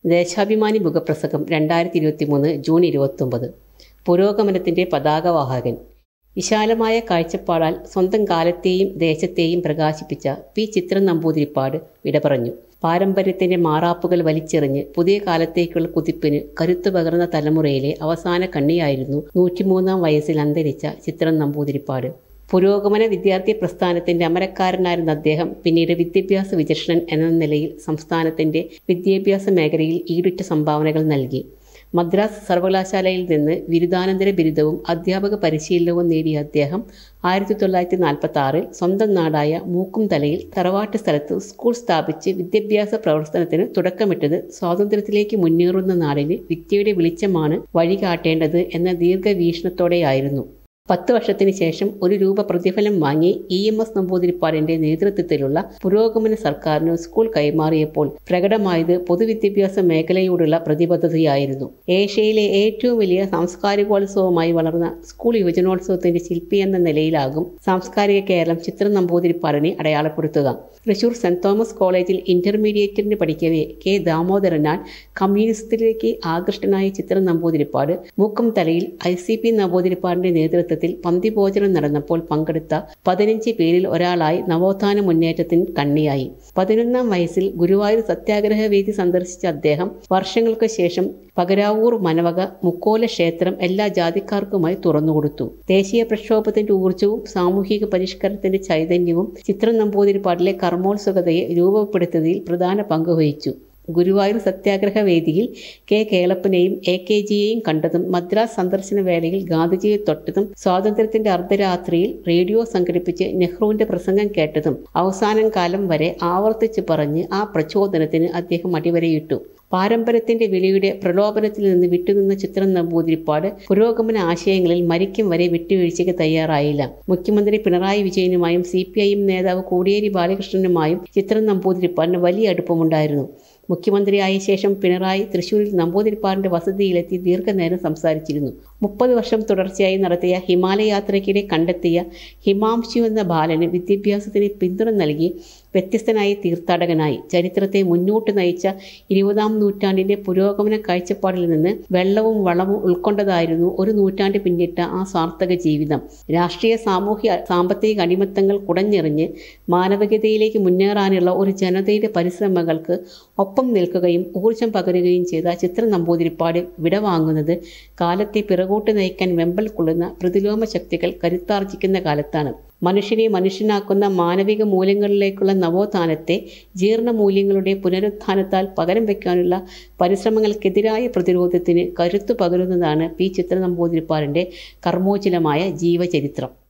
ദേശാഭിമാനി മുഖപ്രസംഗം രണ്ടായിരത്തി ഇരുപത്തി മൂന്ന് ജൂൺ ഇരുപത്തൊമ്പത് പുരോഗമനത്തിൻ്റെ പതാകവാഹകൻ വിശാലമായ കാഴ്ചപ്പാടാൽ സ്വന്തം കാലത്തെയും ദേശത്തെയും പ്രകാശിപ്പിച്ച പി ചിത്രം നമ്പൂതിരിപ്പാട് വിട പറഞ്ഞു പാരമ്പര്യത്തിൻ്റെ മാറാപ്പുകൾ വലിച്ചെറിഞ്ഞ് പുതിയ കാലത്തേക്കുള്ള കുതിപ്പിന് കരുത്തു പകർന്ന തലമുറയിലെ അവസാന കണ്ണിയായിരുന്നു നൂറ്റിമൂന്നാം വയസ്സിൽ അന്തരിച്ച ചിത്രം നമ്പൂതിരിപ്പാട് പുരോഗമന വിദ്യാർത്ഥി പ്രസ്ഥാനത്തിന്റെ അമരക്കാരനായിരുന്ന അദ്ദേഹം പിന്നീട് വിദ്യാഭ്യാസ വിചക്ഷണൻ എന്ന നിലയിൽ സംസ്ഥാനത്തിന്റെ വിദ്യാഭ്യാസ മേഖലയിൽ ഈടുറ്റ സംഭാവനകൾ നൽകി മദ്രാസ് സർവകലാശാലയിൽ നിന്ന് ബിരുദാനന്തര ബിരുദവും അധ്യാപക പരിശീലനവും നേടിയ അദ്ദേഹം ആയിരത്തി തൊള്ളായിരത്തി നാൽപ്പത്തി ആറിൽ സ്വന്തം നാടായ മൂക്കുംതലയിൽ തറവാട്ട് സ്ഥലത്ത് സ്കൂൾ സ്ഥാപിച്ച് വിദ്യാഭ്യാസ പ്രവർത്തനത്തിന് തുടക്കമിട്ടത് സ്വാതന്ത്ര്യത്തിലേക്ക് മുന്നേറുന്ന നാടിന് വിദ്യയുടെ വെളിച്ചമാണ് വഴികാട്ടേണ്ടത് എന്ന ദീർഘവീക്ഷണത്തോടെയായിരുന്നു പത്ത് വർഷത്തിന് ശേഷം ഒരു രൂപ പ്രതിഫലം വാങ്ങി ഇ എം എസ് നമ്പൂതിരിപ്പാടിന്റെ നേതൃത്വത്തിലുള്ള പുരോഗമന സർക്കാരിന് സ്കൂൾ കൈമാറിയപ്പോൾ പ്രകടമായത് പൊതുവിദ്യാഭ്യാസ മേഖലയോടുള്ള പ്രതിബദ്ധതയായിരുന്നു ഏഷ്യയിലെ ഏറ്റവും വലിയ സാംസ്കാരികോത്സവമായി വളർന്ന സ്കൂൾ യുവജനോത്സവത്തിന്റെ ശില്പി എന്ന നിലയിലാകും സാംസ്കാരിക കേരളം ചിത്രം നമ്പൂതിരിപ്പാടിനെ അടയാളപ്പെടുത്തുക തൃശൂർ സെന്റ് തോമസ് കോളേജിൽ ഇന്റർമീഡിയറ്റിന് പഠിക്കവേ കെ ദാമോദരനാൽ കമ്മ്യൂണിസത്തിലേക്ക് ആകൃഷ്ടനായ ചിത്രം നമ്പൂതിരിപ്പാട് മൂക്കം തലയിൽ ഐ സി പി നമ്പൂതിരിപ്പാടിന്റെ നേതൃത്വത്തിൽ പന്തിഭോജനം നടന്നപ്പോൾ പങ്കെടുത്ത പതിനഞ്ച് പേരിൽ ഒരാളായി നവോത്ഥാന മുന്നേറ്റത്തിന് കണ്ണിയായി പതിനൊന്നാം വയസ്സിൽ ഗുരുവായൂർ സത്യാഗ്രഹ വേദി സന്ദർശിച്ച അദ്ദേഹം വർഷങ്ങൾക്ക് ശേഷം പകരാവൂർ മനവക മുക്കോല ക്ഷേത്രം എല്ലാ ജാതിക്കാർക്കുമായി തുറന്നുകൊടുത്തു ദേശീയ പ്രക്ഷോഭത്തിന്റെ ഊർജ്ജവും സാമൂഹിക പരിഷ്കരണത്തിന്റെ ചൈതന്യവും ചിത്രം നമ്പൂതിരിപ്പാടിലെ കർമ്മോത്സുകതയെ രൂപപ്പെടുത്തുന്നതിൽ പ്രധാന പങ്ക് വഹിച്ചു ഗുരുവായൂർ സത്യാഗ്രഹ വേദിയിൽ കെ കേളപ്പനെയും എ കെ ജിയെയും കണ്ടതും മദ്രാസ് സന്ദർശന വേളയിൽ ഗാന്ധിജിയെ തൊട്ടതും സ്വാതന്ത്ര്യത്തിന്റെ അർദ്ധരാത്രിയിൽ റേഡിയോ സംഘടിപ്പിച്ച് നെഹ്റുവിന്റെ പ്രസംഗം കേട്ടതും അവസാനം കാലം വരെ ആവർത്തിച്ച് പറഞ്ഞ് ആ പ്രചോദനത്തിന് അദ്ദേഹം അടിവരയിട്ടു പാരമ്പര്യത്തിന്റെ വിലയുടെ പ്രലോഭനത്തിൽ നിന്ന് വിട്ടുനിന്ന ചിത്രം നമ്പൂതിരിപ്പാട് പുരോഗമന ആശയങ്ങളിൽ മരിക്കും വരെ വിട്ടുവീഴ്ചയ്ക്ക് തയ്യാറായില്ല മുഖ്യമന്ത്രി പിണറായി വിജയനുമായും സി പി ഐ എം നേതാവ് കോടിയേരി ബാലകൃഷ്ണനുമായും ചിത്രം നമ്പൂതിരിപ്പാടിന് വലിയ അടുപ്പമുണ്ടായിരുന്നു മുഖ്യമന്ത്രിയായ ശേഷം പിണറായി തൃശൂരിൽ നമ്പൂതിരിപ്പാടിന്റെ വസതിയിലെത്തി ദീർഘനേരം സംസാരിച്ചിരുന്നു മുപ്പത് വർഷം തുടർച്ചയായി നടത്തിയ ഹിമാലയ യാത്രയ്ക്കിടെ കണ്ടെത്തിയ ഹിമാംശു എന്ന ബാലന് വിദ്യാഭ്യാസത്തിന് പിന്തുണ നൽകി വ്യത്യസ്തനായി തീർത്ഥാടകനായി ചരിത്രത്തെ മുന്നോട്ട് നയിച്ച ഇരുപതാം നൂറ്റാണ്ടിന്റെ പുരോഗമന കാഴ്ചപ്പാടിൽ നിന്ന് വെള്ളവും വളവും ഉൾക്കൊണ്ടതായിരുന്നു ഒരു നൂറ്റാണ്ട് പിന്നിട്ട ആ സാർത്ഥക ജീവിതം രാഷ്ട്രീയ സാമൂഹ്യ സാമ്പത്തിക അടിമത്തങ്ങൾ കുടഞ്ഞെറിഞ്ഞ് മാനവികതയിലേക്ക് മുന്നേറാനുള്ള ഒരു ജനതയുടെ പരിശ്രമങ്ങൾക്ക് ഒപ്പം നിൽക്കുകയും ഊർജം പകരുകയും ചെയ്ത ചിത്ര നമ്പൂതിരിപ്പാട് വിടവാങ്ങുന്നത് കാലത്തെ പിറകോട്ട് നയിക്കാൻ വെമ്പൽ കൊള്ളുന്ന പ്രതിലോമ ശക്തികൾ കരുത്താർജിക്കുന്ന കാലത്താണ് മനുഷ്യനെ മനുഷ്യനാക്കുന്ന മാനവിക മൂല്യങ്ങളിലേക്കുള്ള നവോത്ഥാനത്തെ ജീർണ മൂല്യങ്ങളുടെ പുനരുത്ഥാനത്താൽ പകരം വയ്ക്കാനുള്ള പരിശ്രമങ്ങൾക്കെതിരായ പ്രതിരോധത്തിന് കരുത്തു പകരുന്നതാണ് പി ചിത്ര നമ്പൂതിരിപ്പാടിൻ്റെ കർമ്മോചിലമായ ജീവചരിത്രം